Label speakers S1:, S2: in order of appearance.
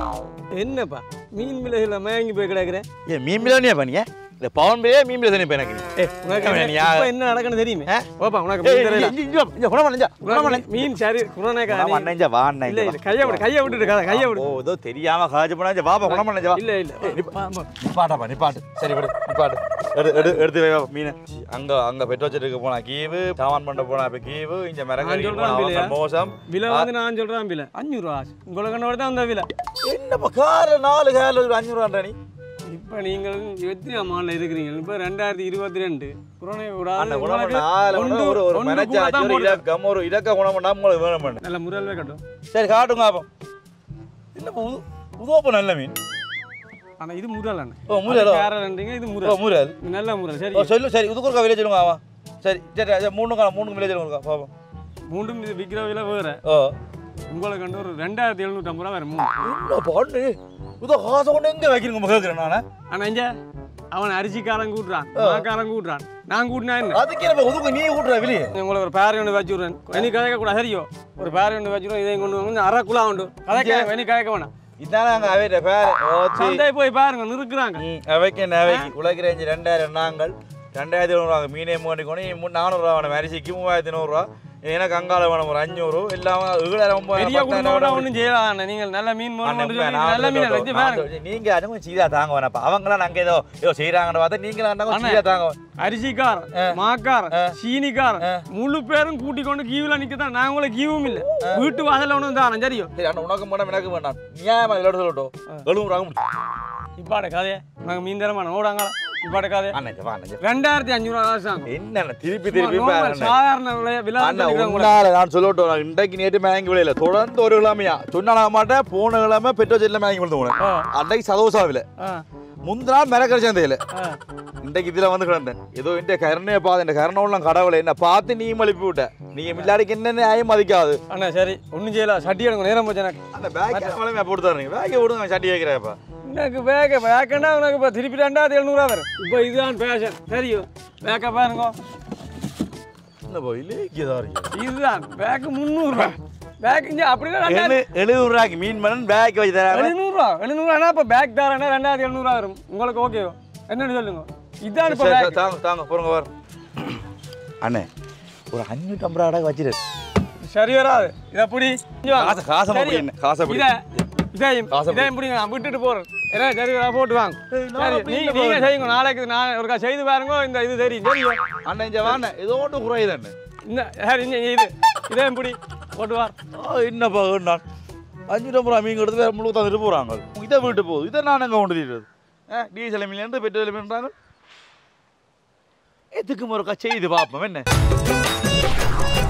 S1: என்னப்பா மீன் விலையில மயங்கி போய் கிடக்குறேன்
S2: ஏ மீன் பிரியாணியா பண்ணிய இந்த பவன் பிரியா மீன் பிரியாணி இப்போ எனக்கு
S1: ஏ உனக்கு
S2: அவன்
S1: என்ன-
S2: யா-
S1: இப்ப என்ன நடக்குன்னு தெரியுமே
S2: ஆ?
S1: ஓப்பா உனக்கு
S2: ஏய்,
S1: மீன் தெரியல
S2: இங்க- இங்க வா, இங்க குணமா நெஞ்சா, குணமா
S1: உனக்கு
S2: நெஞ்சா.
S1: மீன் சரி குரோனேக்கா
S2: குணமா நெஞ்சா, வா அண்ணா,
S1: இல்ல
S2: இங்க
S1: இல்ல
S2: வா.
S1: கையை விடு கையை விட்டுட்டு கதை கையை விடு
S2: ஓ ஏதோ தெரியாம காஜு பண்ணா இங்க வாப்பா குணமா நெஞ்சா, வா
S1: இல்ல இல்ல
S2: ஏய், நிப்பா- நிப்பாட்டாப்பா நிப்பாட்டு சரி விடு நிப்பாட்டு எடு எடு எடுத்து வை வா, மீன் அங்க அங்க பெட் வச்சிட்டு போனா கீவு சாமான் பண்ண போனா இப்ப கீவு இங்க மிரகறி
S1: நான்
S2: போனா
S1: சொல்றேன்
S2: அவசர மோசம்
S1: விலை வந்து நான் சொல்றேன் விலை அஞ்சூறு ரூபா உங்களுக்கு கண்ணோட தான் அந்த விலை
S2: என்னப்பா கார நாலு கால ஒரு அஞ்சூறு ரூபாண்டா நீ
S1: இப்போ நீங்கள் எத்தனை மாலில் இருக்கிறீங்க இப்போ ரெண்டாயிரத்தி இருபத்தி ரெண்டு குரோனை
S2: அந்த
S1: விடாது
S2: குணம்
S1: உங்களுக்கு
S2: நாலு
S1: ஒன்று-
S2: குணம் ஒரு ஒரு
S1: ஒன்று
S2: மனச்சாச்சு
S1: கூட தான்
S2: ஒரு
S1: போடுறேன்.
S2: இலக்கம் ஒரு இலக்க குணம் பண்ணா உங்களுக்கு வேணும் பண்ணு
S1: நல்ல முறையில் கட்டும்
S2: சரி காட்டுங்க அப்போ என்ன புது புதுவப்ப நல்ல மீன்
S1: ஆனால் இது முரல் அண்ணன்
S2: ஓ முரலோ
S1: கேரளன்றீங்க இது
S2: ஓ
S1: முரல்
S2: முரல்
S1: இது நல்ல முரல் சரி
S2: ஓ சொல்லு சரி இதுக்கு ஒரு வில்லேஜ் சொல்லுங்க அவன் சரி சரி சரி, மூணு காலம் மூணு வில்லேஜ் சொல்லுங்க பாப்போம்
S1: மூண்டும் இது விற்கிற விலை வேறு
S2: ஓ
S1: உங்களுக்கு கண்டு ஒரு ரெண்டாயிரத்தி எழுநூற்றம்பது ரூபா வரும் மூணு
S2: என்ன பண்ணு இதோ காசை கொண்டு எங்க வைக்கிறீங்க கேட்குறேன் நான்
S1: ஆனால் இங்க அவன் அரிசிக்காரன் கூட்டுறான் மாக்காரன் கூட்டுறான் நான் கூட்டினா என்ன
S2: அதுக்கு என்ன உதுக்கு நீ விட்ற வெளியே
S1: உங்களுக்கு ஒரு பேரை ஒன்று வச்சு விட்றேன் இனி கதைக்க கூட சரியோ ஒரு பேரை ஒன்று வச்சு விட்றேன் இதையும் கொண்டு வந்து அரை குழா உண்டு கதைக்க இனி கதைக்க வேணாம்
S2: இதானே அங்கே அவையிட்ட பேர் ஓச்சி
S1: சந்தை போய் பாருங்க நிறுக்குறாங்க
S2: ம் அவைக்கு என்ன அவைக்கு உலகிறேஞ்சு ரெண்டாயிரம் நாங்கள் ரெண்டாயிரத்தி எழுநூறுவா மீனே மூணு கொண்டு மூணு நானூறுரூவா வேணும் அரிசிக்கு மூவாயிரத்தி நூறுரூவா எனக்கு அங்கால வேணும் ஒரு அஞ்சூறு இல்லாம ஏழாயிரம்
S1: பெரிய
S2: ஒன்பதாயிரம்
S1: குடும்பம் ஒன்றும் செய்யலாம் நீங்கள் நல்ல மீன்
S2: அண்ணே,
S1: போகணும்னு
S2: உண்மையா,
S1: சொல்லி
S2: நான்
S1: நல்ல மீன்
S2: சொல்றேன்.
S1: வச்சு
S2: நான்
S1: பாருங்க
S2: சொல்றேன். நீங்க அதுவும் சீதா தாங்க வேணாப்பா அவங்களாம் நாங்க ஏதோ ஏதோ செய்யறாங்கன்னு பார்த்தா நீங்களும் அண்ணா
S1: அண்ணே.
S2: சீதா தாங்க
S1: அரிசிக்காரன் மாக்காரன் சீனிக்காரன் முழு பேரும் கூட்டி கொண்டு கீவுல நிக்கதான் நான் உங்களை கீவும் இல்ல வீட்டு வாசல்ல ஒண்ணு தான் சரியும்
S2: சரி அண்ணா உனக்கு வேண்டாம் எனக்கு வேண்டாம் நியாயமா இதோட சொல்லட்டும் எழுநூறு
S1: இப்பாட கதையே நாங்க மீன் தரமான ஓடாங்க இப்பாட கதையே
S2: அண்ணா வா அண்ணா
S1: ரெண்டாயிரத்தி அஞ்சூறு ரூபா காசு ஆகும்.
S2: என்ன திருப்பி திருப்பி
S1: சும்மா
S2: பாரு
S1: normal
S2: அண்ணா.
S1: சாதாரண விலை- விலை
S2: அண்ணா
S1: சொல்லிக்கிறேன் உங்களுக்கு.
S2: உன்னால நான் சொல்லட்டும் நான் இன்றைக்கு நேற்று மேங்கி விளையில தொடர்ந்து ஒரு கிழமையா சொன்னா மாட்டேன் போன கிழமை பெட்ரோல் செல்ல மேங்கி விழுந்து போனேன்
S1: ஆ,
S2: அன்றைக்கு சதோசாவில்
S1: ஆ,
S2: முந்தின நாள் மிரக்கரை சந்தையில்
S1: ஆ.
S2: இன்றைக்கு இதில் வந்து கிடந்தேன் ஏதோ இந்த கருணையை பார்த்து இந்த கருணை கடவுளை என்ன பார்த்து நீ மழுப்பி விட்ட நீங்க மில்லாடிக்கு என்ன நியாயம் மதிக்காது
S1: அண்ணா சரி ஒண்ணும் செய்யல சட்டி எடுங்க நேரம் போச்சு எனக்கு
S2: அந்த பேக் வளமையா போட்டு தரீங்க பேக்கை விடுங்க சட்டி கேட்கிறேன்ப்பா
S1: எனக்கு பேக்க பேக்கண்டா உனக்கு இப்போ திருப்பி ரெண்டாயிரத்தி எழுநூறுவா வரும் இப்போ இதுதான் பேஷன் தெரியும் பேக்க பாருங்க
S2: என்ன போய் இலேக்கியதா இருக்கு
S1: இதுதான் பேக்கு முந்நூறுரூவா பேக் இங்கே அப்படின்னா ரெண்டாயிரத்தி
S2: எழு எழுநூறு ரூபாய்க்கு மீன் பண்ணன் பேக் வச்சு தராங்க
S1: எழுநூறுவா எழுநூறுவானா இப்போ பேக் தரேன்னா ரெண்டாயிரத்தி எழுநூறுவா வரும் உங்களுக்கு ஓகே என்னன்னு சொல்லுங்க இதான் இப்போ பேக்
S2: தாங்க தாங்க போறங்க வர அண்ணே ஒரு அஞ்சூற்றி ஐம்பது ரூபா வச்சிரு
S1: சரி வராது இதை பிடி இங்க வாங்க.
S2: காசை காசை
S1: சரி.
S2: அப்படி என்ன காசை அப்படி
S1: இதை இதையும்
S2: காசை
S1: இதையும் பிடிங்க நான் விட்டுட்டு போறேன் ஏன்னா சரி வரா போட்டு வாங்க
S2: ஏய், நான்
S1: சரி
S2: அப்படி
S1: நீ
S2: இல்லை
S1: நீங்க
S2: பாரு.
S1: செய்யுங்க நாளைக்கு நான் ஒருக்கா செய்து பாருங்க இந்த இது தெரியும் தெரியும்
S2: அண்ணே இங்க வாண்ணே ஏதோ ஒன்று குறையுது அண்ணே
S1: இந்த சரி இங்க இங்க இது இதையும் பிடி போட்டு வார்
S2: ஆ, என்னப்பா நான் அஞ்சூற்றி ஐம்பது ரூபா மீன் எடுத்து வேறு முழு தந்துட்டு போகிறாங்க இதை வீட்டு போகுது இதை நான் எங்கே கொண்டு தீர்றது ஆ டீசல் மீன்லேருந்து பெட்ரோல் மீன்றாங்க எதுக்கு ஒரு செய்து பார்ப்போம் என்ன